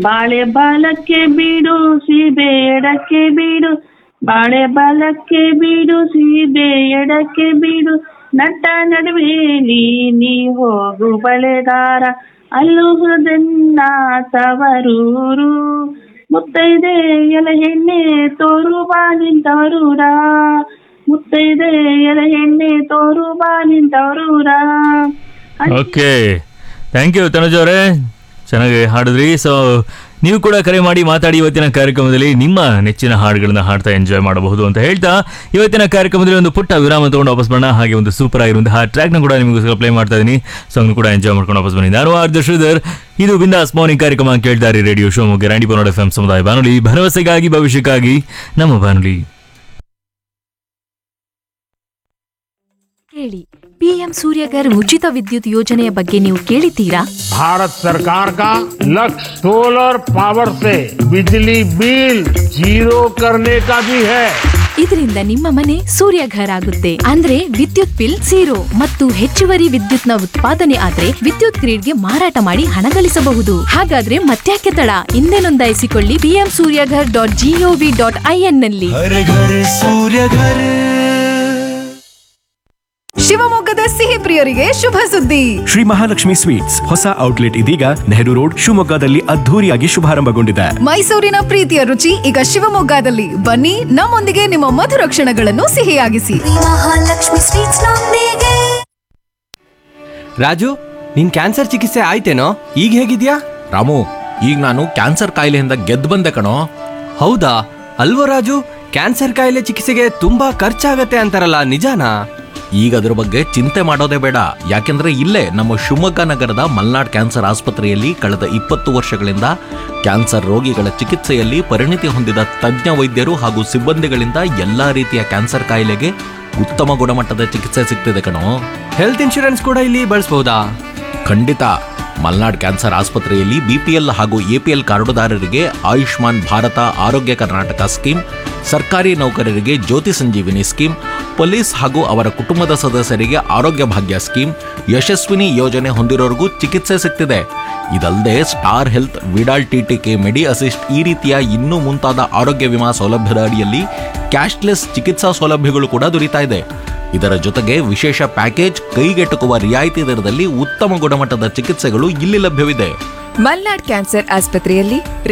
ಬಾಳೆ ಬಾಲಕ್ಕೆ ಬೀಡು ಸೀಬೆ ಎಡಕ್ಕೆ ಬೀಡು ಬಾಳೆ ಬಾಲಕ್ಕೆ ಬೀಡು ಸೀಬೆ ಎಡಕ್ಕೆ ಬೀಡು ನಟ್ಟ ನಡುವೆಲಿ ನೀ ಹೋಗು ಬಳೆದಾರ ಅಲ್ಲು ಹೃದನ್ನ ತವರೂರು ಮುತ್ತೈದೆ ಎಲ ಹೆಣ್ಣೆ ತೋರು ಬಾನಿಂತವರೂರ ಮುತ್ತೈದೆ ಎಲ ಹೆಣ್ಣೆ ತೋರು ಬಾನಿಂತವರೂರ ಓಕೆ ಥ್ಯಾಂಕ್ ಯು ತನುಜ್ ಅವರೇ ಚೆನ್ನಾಗಿ ಹಾಡಿದ್ರಿ ಸೊ ನೀವು ಕೂಡ ಕರೆ ಮಾಡಿ ಮಾತಾಡಿ ಇವತ್ತಿನ ಕಾರ್ಯಕ್ರಮದಲ್ಲಿ ನಿಮ್ಮ ನೆಚ್ಚಿನ ಹಾಡುಗಳನ್ನ ಹಾಡ್ತಾ ಎಂಜಾಯ್ ಮಾಡಬಹುದು ಅಂತ ಹೇಳ್ತಾ ಇವತ್ತಿನ ಕಾರ್ಯಕ್ರಮದಲ್ಲಿ ಒಂದು ಪುಟ್ಟ ವಿರಾಮ ತಗೊಂಡು ವಾಪಸ್ ಬರೋಣ ಹಾಗೆ ಒಂದು ಸೂಪರ್ ಆಗಿರುವಂತಹ ಟ್ರ್ಯಾಕ್ನ ಕೂಡ ನಿಮಗೋಸ್ಕರ ಪ್ಲೇ ಮಾಡ್ತಾ ಇದ್ದೀನಿ ಸಾಂಗ್ ಕೂಡ ಎಂಜಾಯ್ ಮಾಡ್ಕೊಂಡು ವಾಪಸ್ ಬನ್ನಿ ನಾನು ಆರ್ ಶ್ರೀಧರ್ ಇದು ಬಿಂದಾಸ್ ಮಾರ್ನಿಂಗ್ ಕಾರ್ಯಕ್ರಮ ಕೇಳ್ತಾರೆ ರೇಡಿಯೋ ಶಿವಮೊಗ್ಗ ರಾಣಿ ಪನ್ನಡ ಎಫ್ ಎಂ ಸಮುದಾಯ ಬಾನುಲಿ ಭರವಸೆಗಾಗಿ ಭವಿಷ್ಯಕ್ಕಾಗಿ ನಮ್ಮ ಬಾನುಲಿ ಕೇಳಿ ಪಿಎಂ ಸೂರ್ಯಗರ್ ಉಚಿತ ವಿದ್ಯುತ್ ಯೋಜನೆಯ ಬಗ್ಗೆ ನೀವು ಕೇಳಿದ್ದೀರಾ भारत सरकार का लक्ष्य सोलर पावर से बिजली बिल जीरो करने का भी है ಇದರಿಂದ ನಿಮ್ಮ ಮನೆ ಸೂರ್ಯಘರ್ ಆಗುತ್ತೆ ಅಂದ್ರೆ ವಿದ್ಯುತ್ ಬಿಲ್ ಝೀರೋ ಮತ್ತು ಹೆಚ್ಚುವರಿ ವಿದ್ಯುತ್ನ ಉತ್ಪಾದನೆ ಆದ್ರೆ ವಿದ್ಯುತ್ ಗ್ರಿಡ್ಗೆ ಮಾರಾಟ ಮಾಡಿ ಹಣ ಗಳಿಸಬಹುದು ಹಾಗಾದ್ರೆ ಮತ್ತ್ಯಾಕೆ ತಡ ಹಿಂದೆ ನೋಂದಾಯಿಸಿಕೊಳ್ಳಿ PM Suryaghar dot G O V dot I N ನಲ್ಲಿ हर घर सूर्य घर ಶಿವಮೊಗ್ಗದ ಸಿಹಿ ಪ್ರಿಯರಿಗೆ ಶುಭ ಸುದ್ದಿ ಶ್ರೀ ಮಹಾಲಕ್ಷ್ಮಿ ಸ್ವೀಟ್ಸ್ ಹೊಸ ಔಟ್ಲೆಟ್ ಇದೀಗ ನೆಹರು ರೋಡ್ ಶಿವಮೊಗ್ಗದಲ್ಲಿ ಅದ್ಧೂರಿಯಾಗಿ ಶುಭಾರಂಭಗೊಂಡಿದೆ ಮೈಸೂರಿನ ಪ್ರೀತಿಯ ರುಚಿ ಈಗ ಶಿವಮೊಗ್ಗದಲ್ಲಿ ಬನ್ನಿ ನಮ್ಮೊಂದಿಗೆ ನಿಮ್ಮ ಮಧುರ ಕ್ಷಣಗಳನ್ನು ಸಿಹಿಯಾಗಿಸಿ ಮಹಾಲಕ್ಷ್ಮಿ ಸ್ವೀಟ್ಸ್ ನೊಂದಿಗೆ ರಾಜು ನಿನ್ ಕ್ಯಾನ್ಸರ್ ಚಿಕಿತ್ಸೆ ಆಯ್ತೇನೋ ಈಗ ಹೇಗಿದ್ಯಾ ರಾಮು ಈಗ ನಾನು ಕ್ಯಾನ್ಸರ್ ಕಾಯಿಲೆಯಿಂದ ಗೆದ್ದು ಬಂದೆ ಕಣೋ ಹೌದಾ ಅಲ್ವೋ ರಾಜು ಕ್ಯಾನ್ಸರ್ ಕಾಯಿಲೆ ಚಿಕಿತ್ಸೆಗೆ ತುಂಬಾ ಖರ್ಚಾಗತ್ತೆ ಅಂತಾರಲ್ಲ ನಿಜಾನಾ ಈಗ ಅದ್ರ ಬಗ್ಗೆ ಚಿಂತೆ ಮಾಡೋದೇ ಬೇಡ ಯಾಕೆಂದ್ರೆ ಇಲ್ಲೇ ನಮ್ಮ ಶಿವಮೊಗ್ಗ ನಗರದ ಮಲ್ನಾಡ್ ಕ್ಯಾನ್ಸರ್ ಆಸ್ಪತ್ರೆಯಲ್ಲಿ ಕಳೆದ ಇಪ್ಪತ್ತು ವರ್ಷಗಳಿಂದ ಕ್ಯಾನ್ಸರ್ ರೋಗಿಗಳ ಚಿಕಿತ್ಸೆಯಲ್ಲಿ ಪರಿಣಿತಿ ಹೊಂದಿದ ತಜ್ಞ ವೈದ್ಯರು ಹಾಗೂ ಸಿಬ್ಬಂದಿಗಳಿಂದ ಎಲ್ಲಾ ರೀತಿಯ ಕ್ಯಾನ್ಸರ್ ಕಾಯಿಲೆಗೆ ಉತ್ತಮ ಗುಣಮಟ್ಟದ ಚಿಕಿತ್ಸೆ ಸಿಗ್ತಿದೆ ಕಣೋ ಹೆಲ್ತ್ ಇನ್ಶೂರೆನ್ಸ್ ಕೂಡ ಇಲ್ಲಿ ಬಳಸಬಹುದಾ ಖಂಡಿತ ಮಲ್ನಾಡ್ ಕ್ಯಾನ್ಸರ್ ಆಸ್ಪತ್ರೆಯಲ್ಲಿ ಬಿಪಿಎಲ್ ಹಾಗೂ ಎಪಿಎಲ್ ಕಾರ್ಡುದಾರರಿಗೆ ಆಯುಷ್ಮಾನ್ ಭಾರತ ಆರೋಗ್ಯ ಕರ್ನಾಟಕ ಸ್ಕೀಮ್ ಸರ್ಕಾರಿ ನೌಕರರಿಗೆ ಜ್ಯೋತಿ ಸಂಜೀವಿನಿ ಸ್ಕೀಮ್ ಪೊಲೀಸ್ ಹಾಗೂ ಅವರ ಕುಟುಂಬದ ಸದಸ್ಯರಿಗೆ ಆರೋಗ್ಯ ಭಾಗ್ಯ ಸ್ಕೀಮ್ ಯಶಸ್ವಿನಿ ಯೋಜನೆ ಹೊಂದಿರೋರಿಗೂ ಚಿಕಿತ್ಸೆ ಸಿಗ್ತಿದೆ ಇದಲ್ಲದೆ ಸ್ಟಾರ್ ಹೆಲ್ತ್ ವಿಡಾಲ್ ಟಿಟಿಕೆ ಮೆಡಿ ಅಸಿಸ್ಟ್ ಈ ರೀತಿಯ ಇನ್ನೂ ಮುಂತಾದ ಆರೋಗ್ಯ ವಿಮಾ ಸೌಲಭ್ಯದ ಅಡಿಯಲ್ಲಿ ಕ್ಯಾಶ್ಲೆಸ್ ಚಿಕಿತ್ಸಾ ಸೌಲಭ್ಯಗಳು ಕೂಡ ದೊರೀತಾ ಇದೆ ಇದರ ಜೊತೆಗೆ ವಿಶೇಷ ಪ್ಯಾಕೇಜ್ ಕೈಗೆಟುಕುವ ರಿಯಾಯಿತಿ ದರದಲ್ಲಿ ಉತ್ತಮ ಗುಣಮಟ್ಟದ ಚಿಕಿತ್ಸೆಗಳು ಇಲ್ಲಿ ಲಭ್ಯವಿದೆ ಮಲ್ನಾಡ್ ಕ್ಯಾನ್ಸರ್ ಆಸ್ಪತ್ರೆಯಲ್ಲಿ